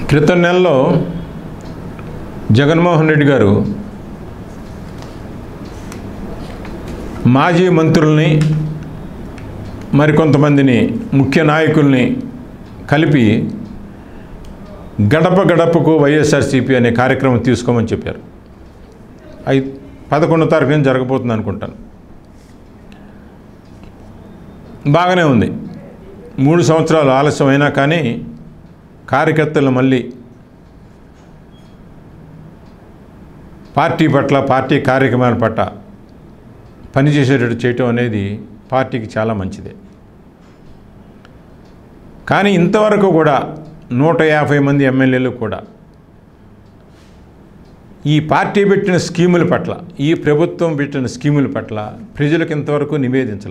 క్రితం నెలలో జగన్మోహన్ రెడ్డి గారు మాజీ మంత్రుల్ని మరికొంతమందిని ముఖ్య నాయకుల్ని కలిపి గడప గడపకు వైఎస్ఆర్సీపీ అనే కార్యక్రమం తీసుకోమని చెప్పారు అయి పదకొండో తారీఖున జరగబోతుంది అనుకుంటాను బాగానే ఉంది మూడు సంవత్సరాలు ఆలస్యం అయినా కానీ కార్యకర్తలు మళ్ళీ పార్టీ పట్ల పార్టీ కార్యక్రమాల పట్ల పనిచేసేటట్టు చేయటం అనేది పార్టీకి చాలా మంచిదే కానీ ఇంతవరకు కూడా నూట యాభై మంది ఎమ్మెల్యేలు కూడా ఈ పార్టీ పెట్టిన స్కీముల పట్ల ఈ ప్రభుత్వం పెట్టిన స్కీముల పట్ల ప్రజలకు ఇంతవరకు నివేదించాల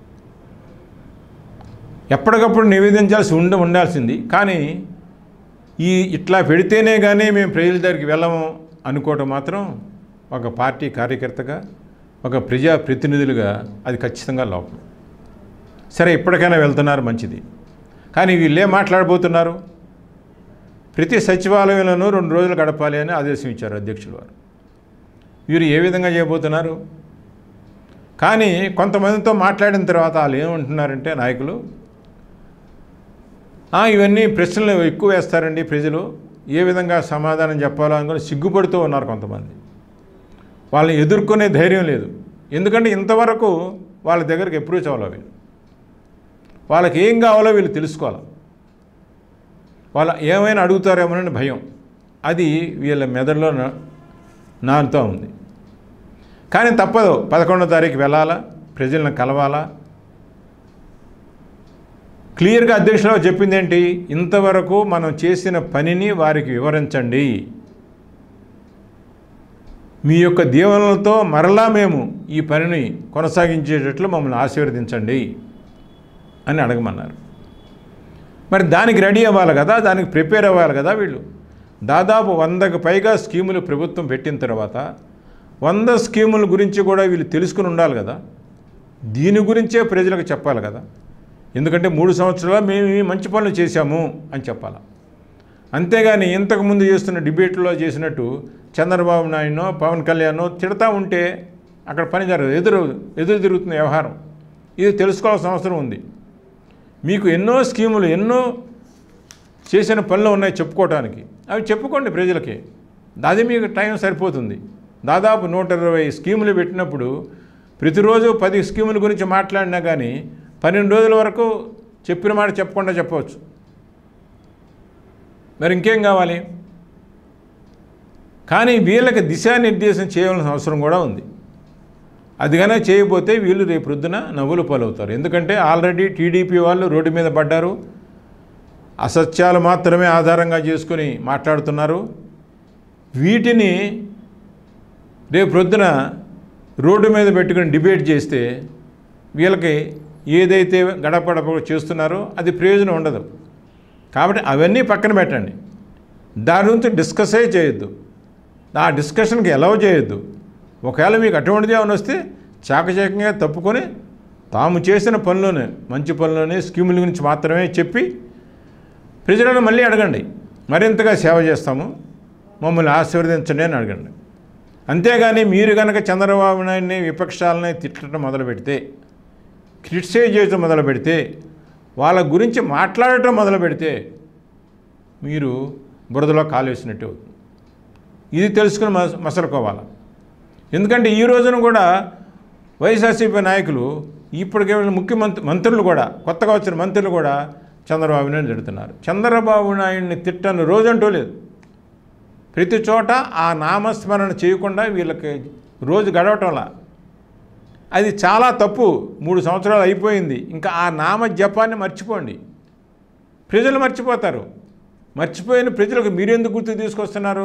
ఎప్పటికప్పుడు నివేదించాల్సి ఉండ ఉండాల్సింది కానీ ఈ ఇట్లా పెడితేనే కానీ మేము ప్రజల దగ్గరికి వెళ్ళము అనుకోవటం మాత్రం ఒక పార్టీ కార్యకర్తగా ఒక ప్రజా ప్రతినిధులుగా అది ఖచ్చితంగా లోపం సరే ఇప్పటికైనా వెళ్తున్నారు మంచిది కానీ వీళ్ళు ఏం మాట్లాడబోతున్నారు ప్రతి సచివాలయంలోనూ రెండు రోజులు గడపాలి అని ఆదేశం ఇచ్చారు అధ్యక్షులు వారు వీరు ఏ విధంగా చేయబోతున్నారు కానీ కొంతమందితో మాట్లాడిన తర్వాత వాళ్ళు ఏమంటున్నారంటే నాయకులు "ఆ, ఇవన్నీ ప్రశ్నలు ఎక్కువ వేస్తారండి ప్రజలు ఏ విధంగా సమాధానం చెప్పాలో అనుకుని సిగ్గుపడుతూ ఉన్నారు కొంతమంది వాళ్ళని ఎదుర్కొనే ధైర్యం లేదు ఎందుకంటే ఇంతవరకు వాళ్ళ దగ్గరికి అప్రోచ్ అవ్వాలి వీళ్ళు వాళ్ళకి ఏం కావాలో వీళ్ళు తెలుసుకోవాలి వాళ్ళు ఏమైనా అడుగుతారేమోనని భయం అది వీళ్ళ మెదడులో నా- నానుతూ ఉంది కానీ తప్పదు పదకొండో తారీఖు వెళ్ళాలా ప్రజలను కలవాలా క్లియర్గా అధ్యక్షులు చెప్పింది ఏంటి ఇంతవరకు మనం చేసిన పనిని వారికి వివరించండి మీ యొక్క దీవెనలతో మరలా మేము ఈ పనిని కొనసాగించేటట్లు మమ్మల్ని ఆశీర్వదించండి అని అడగమన్నారు మరి దానికి రెడీ అవ్వాలి కదా దానికి ప్రిపేర్ అవ్వాలి కదా వీళ్ళు దాదాపు వందకు పైగా స్కీములు ప్రభుత్వం పెట్టిన తర్వాత వంద స్కీముల గురించి కూడా వీళ్ళు తెలుసుకుని ఉండాలి కదా దీని గురించే ప్రజలకు చెప్పాలి కదా ఎందుకంటే మూడు సంవత్సరాలు మేము ఈ మంచి పనులు చేశాము అని చెప్పాలి అంతేగాని ఇంతకుముందు చేస్తున్న డిబేట్లో చేసినట్టు చంద్రబాబు నాయుడునో పవన్ కళ్యాణ్నో తిడతా ఉంటే అక్కడ పని జరగదు ఎదురు ఎదురు తిరుగుతున్న వ్యవహారం ఇది తెలుసుకోవాల్సిన అవసరం ఉంది మీకు ఎన్నో స్కీములు ఎన్నో చేసిన పనులు ఉన్నాయి చెప్పుకోవడానికి అవి చెప్పుకోండి ప్రజలకి అది మీకు టైం సరిపోతుంది దాదాపు నూట ఇరవై స్కీములు పెట్టినప్పుడు ప్రతిరోజు పది స్కీముల గురించి మాట్లాడినా కానీ పన్నెండు రోజుల వరకు చెప్పిన మాట చెప్పకుండా చెప్పవచ్చు మరి ఇంకేం కావాలి కానీ వీళ్ళకి దిశానిర్దేశం చేయవలసిన అవసరం కూడా ఉంది అది కానీ చేయకపోతే వీళ్ళు రేపు ప్రొద్దున నవ్వులు పాలవుతారు ఎందుకంటే ఆల్రెడీ టీడీపీ వాళ్ళు రోడ్డు మీద పడ్డారు అసత్యాలు మాత్రమే ఆధారంగా చేసుకుని మాట్లాడుతున్నారు వీటిని రేపు ప్రొద్దున రోడ్డు మీద పెట్టుకుని డిబేట్ చేస్తే వీళ్ళకి ఏదైతే గడప గడప చేస్తున్నారో అది ప్రయోజనం ఉండదు కాబట్టి అవన్నీ పక్కన పెట్టండి దాని గురించి డిస్కసే చేయొద్దు ఆ డిస్కషన్కి ఎలవ్ చేయొద్దు ఒకవేళ మీకు అటువంటిది ఏమైనా వస్తే చాకచక్యంగా తప్పుకొని తాము చేసిన పనులోనే మంచి పనులోనే స్కీముల గురించి మాత్రమే చెప్పి ప్రజలను మళ్ళీ అడగండి మరింతగా సేవ చేస్తాము మమ్మల్ని ఆశీర్వదించండి అని అడగండి అంతేగాని మీరు కనుక చంద్రబాబు నాయుడిని విపక్షాలని తిట్టడం మొదలు పెడితే క్రిటిసైజ్ చేయడం మొదలు పెడితే వాళ్ళ గురించి మాట్లాడటం మొదలు పెడితే మీరు బురదలో కాలేసినట్టు అవుతుంది ఇది తెలుసుకుని మస మసలుకోవాలి ఎందుకంటే ఈ రోజున కూడా వైఎస్ఆర్సీపీ నాయకులు ఇప్పటికే ముఖ్యమంత్రి మంత్రులు కూడా కొత్తగా వచ్చిన మంత్రులు కూడా చంద్రబాబు నాయుడు తిడుతున్నారు చంద్రబాబు నాయుడిని తిట్టని రోజంటూ లేదు ప్రతి చోట ఆ నామస్మరణ చేయకుండా వీళ్ళకి రోజు గడవటంలా అది చాలా తప్పు మూడు సంవత్సరాలు అయిపోయింది ఇంకా ఆ నామ జపాన్ని మర్చిపోండి ప్రజలు మర్చిపోతారు మర్చిపోయిన ప్రజలకు మీరెందుకు గుర్తు తీసుకొస్తున్నారు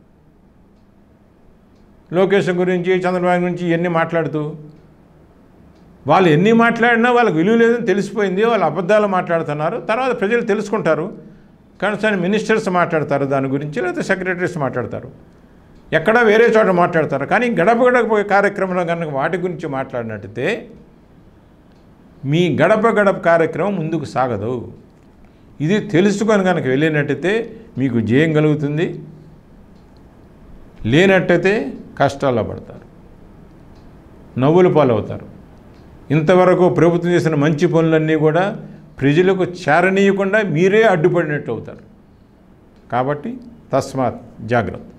లోకేష్ గురించి చంద్రబాబు గురించి ఇవన్నీ మాట్లాడుతూ వాళ్ళు ఎన్ని మాట్లాడినా వాళ్ళకి విలువ లేదని తెలిసిపోయింది వాళ్ళు అబద్ధాలు మాట్లాడుతున్నారు తర్వాత ప్రజలు తెలుసుకుంటారు కన్సర్న్ మినిస్టర్స్ మాట్లాడతారు దాని గురించి లేకపోతే సెక్రటరీస్ మాట్లాడతారు ఎక్కడా వేరే చోట మాట్లాడతారు కానీ గడప గడప కార్యక్రమంలో కనుక వాటి గురించి మాట్లాడినట్టయితే మీ గడప గడప కార్యక్రమం ముందుకు సాగదు ఇది తెలుసుకొని కనుక వెళ్ళినట్టయితే మీకు జయం కలుగుతుంది లేనట్టయితే కష్టాల్లో పడతారు నవ్వులు పాలవుతారు ఇంతవరకు ప్రభుత్వం చేసిన మంచి పనులన్నీ కూడా ప్రజలకు చేరనీయకుండా మీరే అడ్డుపడినట్టు అవుతారు కాబట్టి తస్మాత్ జాగ్రత్త